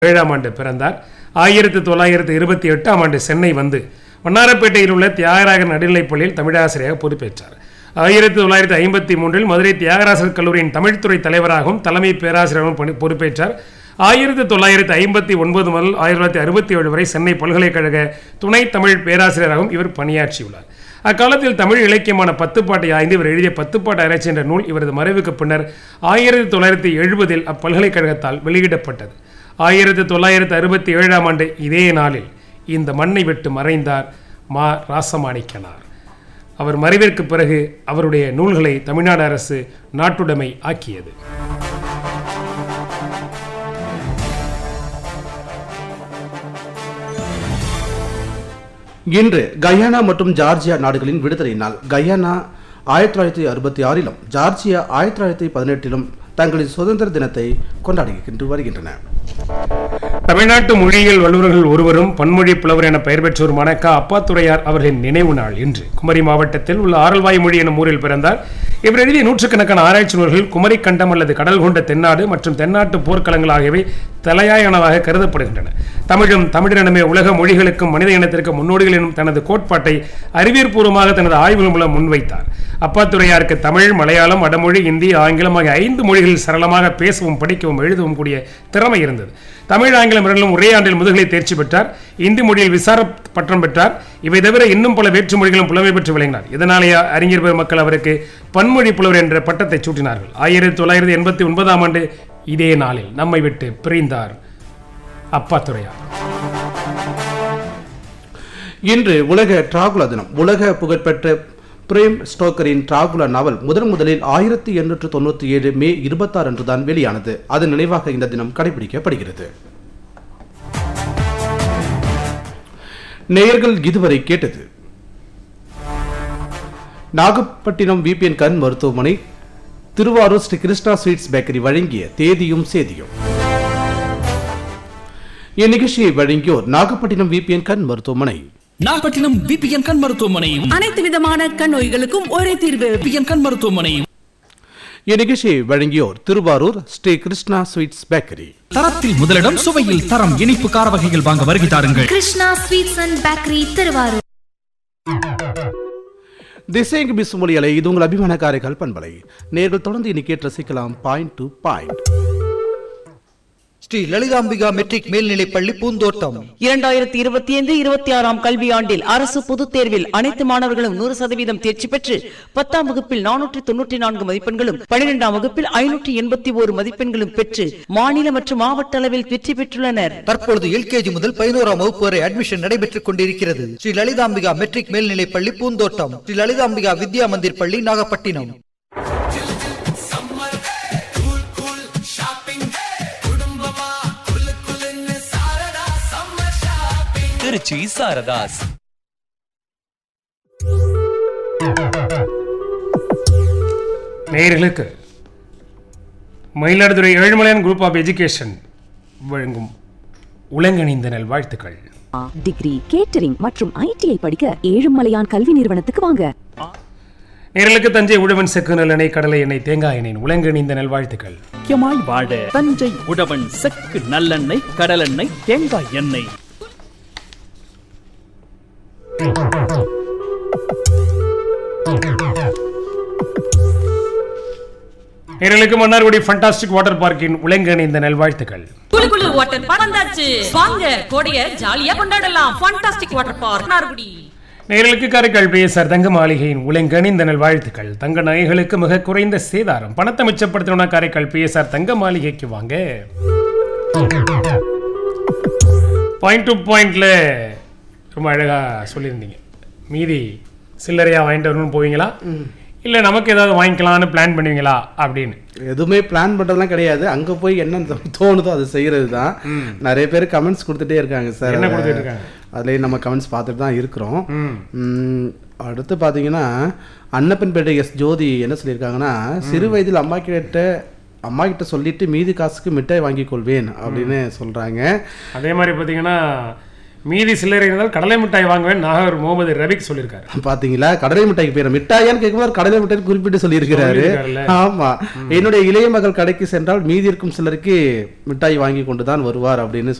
ஏழாம் ஆண்டு பிறந்தார் ஆயிரத்தி தொள்ளாயிரத்தி இருபத்தி எட்டாம் ஆண்டு சென்னை வந்து வண்ணாரப்பேட்டையில் உள்ள தியாகராஜர் நடுநிலைப்பள்ளியில் தமிழாசிரியராக பொறுப்பேற்றார் ஆயிரத்தி தொள்ளாயிரத்தி ஐம்பத்தி மூன்றில் மதுரை தியாகராசர் கல்லூரியின் தமிழ்துறை தலைவராகவும் தலைமை பேராசிரியராகவும் பணி பொறுப்பேற்றார் ஆயிரத்தி தொள்ளாயிரத்தி ஐம்பத்தி ஒன்பது முதல் ஆயிரத்தி தொள்ளாயிரத்தி அறுபத்தி ஏழு வரை சென்னை பல்கலைக்கழக துணை தமிழ் பேராசிரியராகவும் இவர் பணியாற்றியுள்ளார் அக்காலத்தில் தமிழ் இலக்கியமான பத்துப்பாட்டை ஆய்ந்து இவர் எழுதிய பத்துப்பாட்டு ஆராய்ச்சி என்ற நூல் இவரது மறைவுக்கு பின்னர் ஆயிரத்தி தொள்ளாயிரத்தி எழுபதில் அப்பல்கலைக்கழகத்தால் வெளியிடப்பட்டது ஆயிரத்தி தொள்ளாயிரத்தி அறுபத்தி ஏழாம் ஆண்டு இதே நாளில் இந்த மண்ணை விட்டு மறைந்தார் மா ராசமாணிக்கனார் அவர் மறைவிற்கு பிறகு அவருடைய நூல்களை தமிழ்நாடு அரசு நாட்டுடைமை ஆக்கியது இன்று கயானா மற்றும் ஜார்ஜியா நாடுகளின் விடுதலை நாள் கயானா ஆயிரத்தி தொள்ளாயிரத்தி அறுபத்தி ஆறிலும் ஜார்ஜியா ஆயிரத்தி தொள்ளாயிரத்தி பதினெட்டிலும் தங்களின் சுதந்திர தினத்தை கொண்டாடுகின்ற வருகின்றன தமிழ்நாட்டு மொழியியல் வல்லுநர்கள் ஒருவரும் பன்மொழி புலவர் என பெயர் பெற்றோருமான க அப்பாத்துரையார் அவர்களின் நினைவு நாள் இன்று குமரி மாவட்டத்தில் உள்ள ஆரல்வாய் மொழி எனும் ஊரில் பிறந்தார் இவர் எழுதிய நூற்றுக்கணக்கான ஆராய்ச்சி நூல்கள் குமரி கண்டம் அல்லது கடல் கொண்ட தென்னாடு மற்றும் தென்னாட்டு போர்க்களங்கள் ஆகியவை தலையாயனவாக கருதப்படுகின்றன தமிழும் தமிழினமே உலக மொழிகளுக்கும் மனித இனத்திற்கும் முன்னோடிகள் எனும் தனது கோட்பாட்டை அறிவியற்பூர்வமாக தனது ஆய்வுகள் மூலம் முன்வைத்தார் அப்பாத்துரையாருக்கு தமிழ் மலையாளம் வடமொழி இந்தி ஆங்கிலம் ஆகிய ஐந்து மொழிகளில் சரளமாக பேசவும் படிக்கவும் எழுதவும் கூடிய திறமை இருந்தது தமிழ் ஆங்கிலம் இரண்டிலும் ஒரே ஆண்டில் முதுகலை தேர்ச்சி பெற்றார் இந்தி மொழியில் விசார பட்டம் பெற்றார் இவை தவிர இன்னும் பல வேற்று மொழிகளும் புலமை பெற்று விளங்கினார் இதனாலேயே அறிஞர் பெருமக்கள் அவருக்கு பன்மொழி புலவர் என்ற பட்டத்தை சூட்டினார்கள் ஆயிரத்தி தொள்ளாயிரத்தி எண்பத்தி ஒன்பதாம் ஆண்டு இதே நாளில் நம்மை விட்டு பிரிந்தார் அப்பாத்துரையார் இன்று உலக டிராகுலா தினம் உலக புகழ்பெற்ற பிரேம் ஸ்டோக்கரின் டிராகுலா நாவல் முதன் முதலில் ஆயிரத்தி எண்ணூற்று தொண்ணூற்றி ஏழு மே இருபத்தாறு அன்று தான் வெளியானது அதன் நினைவாக இந்த தினம் கடைபிடிக்கப்படுகிறது நேயர்கள் இதுவரை கேட்டது நாகப்பட்டினம் விபிஎன் கண் மருத்துவமனை திருவாரூர் ஸ்ரீ கிருஷ்ணா ஸ்வீட்ஸ் பேக்கரி வழங்கிய தேதியும் சேதியும் இந்நிகழ்ச்சியை வழங்கியோர் நாகப்பட்டினம் விபிஎன் கண் மருத்துவமனை நாகப்பட்டினம் பிபிஎன் கண் மருத்துவமனை அனைத்து விதமான கண் நோய்களுக்கும் ஒரே தீர்வு பிபிஎன் கண் மருத்துவமனை இந்நிகழ்ச்சியை வழங்கியோர் திருவாரூர் ஸ்ரீ கிருஷ்ணா ஸ்வீட்ஸ் பேக்கரி தரத்தில் முதலிடம் சுவையில் தரம் இனிப்பு கார வகைகள் வாங்க வருகை தாருங்கள் Krishna sweets and bakery Thiruvarur திசைங்கு பிசுமொழி அலை இது உங்கள் அபிமான காரைக்கால் பண்பலை நேர்கள் தொடர்ந்து இனி கேட்டு ரசிக்கலாம் point to point Sri Lalithambika matric மேல்நிலைப் பள்ளி பூந்தோட்டம் இரண்டாயிரத்தி இருபத்தி ஐந்து இருபத்தி ஆறாம் கல்வியாண்டில் அரசு பொதுத் தேர்வில் அனைத்து மாணவர்களும் நூறு சதவீதம் தேர்ச்சி பெற்று பத்தாம் வகுப்பில் நானூற்றி தொன்னூற்றி நான்கு மதிப்பெண்களும் பனிரெண்டாம் வகுப்பில் ஐநூற்றி எண்பத்தி ஓரு மதிப்பெண்களும் பெற்று மாநில மற்றும் மாவட்ட அளவில் வெற்றி பெற்றுள்ளனர் தற்பொழுது எல்கேஜி முதல் பதினோராம் வகுப்பு வரை அட்மிஷன் நடைபெற்றுக் கொண்டிருக்கிறது ஸ்ரீ லலிதாம்பிகா மெட்ரிக் மேல்நிலைப் பள்ளி பூந்தோட்டம் ஸ்ரீ லலிதாம்பிகா வித்யா மந்திர் பள்ளி நாகப்பட்டினம் திருச்சி சாரதாஸ் நேயர்களுக்கு Mayiladuthurai Ezhumalaiyan group of education வழங்கும் உலங்கணிந்த நல் வாழ்த்துக்கள் டிகிரி கேட்டரிங் மற்றும் ஐடிஐ படிக்க ஏழுமலையான் கல்வி நிறுவனத்துக்கு வாங்க நேர்களுக்கு தஞ்சை உழவன் செக்கு நல்லெண்ணெய் கடலை எண்ணெய் தேங்காய் எண்ணெய் உலங்கணிந்த நல் வாழ்த்துக்கள் முக்கியமாய் வாழ தஞ்சை உழவன் செக்கு நல்லெண்ணெய் கடலெண்ணெய் தேங்காய் எண்ணெய் நேர்களுக்கு மன்னார்குடி ஃபண்டாஸ்டிக் வாட்டர் பார்க்கின் உலங்கணிந்த நல் வாழ்த்துக்கள் குளு குளு வாட்டர் பார்க் வந்தாச்சு வாங்க கோடைய ஜாலியா கொண்டாடலாம் ஃபண்டாஸ்டிக் வாட்டர் பார்க் நார்குடி நேர்களுக்கு காரைக்கால் பிஎஸ்ஆர் தங்க மாளிகையின் உலங்கணிந்த நல் வாழ்த்துக்கள் தங்க நகைகளுக்கு மிக குறைந்த சேதாரம் பணத்தை மிச்சப்படுத்தணும்னா காரைக்கால் பிஎஸ்ஆர் தங்க மாளிகைக்கு வாங்க பாயிண்ட் டு பாயிண்ட்ல ரொம்ப அழகா சொல்லியிருந்தீங்க மீதி சில்லறையா வாங்கிட்டு வரணும்னு போவீங்களா இல்லை நமக்கு ஏதாவது வாங்கிக்கலாம்னு பிளான் பண்ணுவீங்களா அப்படின்னு எதுவுமே பிளான் பண்றதெல்லாம் கிடையாது அங்க போய் என்ன தோ- தோணுதோ அது செய்யறது தான் நிறைய பேர் கமெண்ட்ஸ் கொடுத்துட்டே இருக்காங்க சார் என்ன கொடுத்துட்டு இருக்காங்க? அதுலயே நம்ம கமெண்ட்ஸ் பார்த்துட்டு தான் இருக்கிறோம் ம், அடுத்து பாத்தீங்கன்னா அன்னப்பன்பேட்டை எஸ் ஜோதி என்ன சொல்லியிருக்காங்கன்னா சிறு வயதில் அம்மா கிட்ட அம்மா கிட்ட சொல்லிட்டு மீதி காசுக்கு மிட்டாய் வாங்கி கொள்வேன் அப்படின்னு சொல்றாங்க அதே மாதிரி பார்த்தீங்கன்னா மீதி சில்லறை இருந்தால் கடலை மிட்டாய் வாங்குவேன் நாகர் முகமது ரபிக் சொல்லியிருக்காரு பாத்தீங்களா கடலை மிட்டாய்க்கு பேர் மிட்டாயான்னு கேட்கும்போது கடலை மிட்டாய் குறிப்பிட்டு சொல்லியிருக்கிறாரு சொல்லியிருக்காருல்ல. ஆமா என்னுடைய இளைய மகள் கடைக்கு சென்றால் மீதி இருக்கும் சிலருக்கு மிட்டாய் வாங்கி கொண்டு தான் வருவார் அப்படின்னு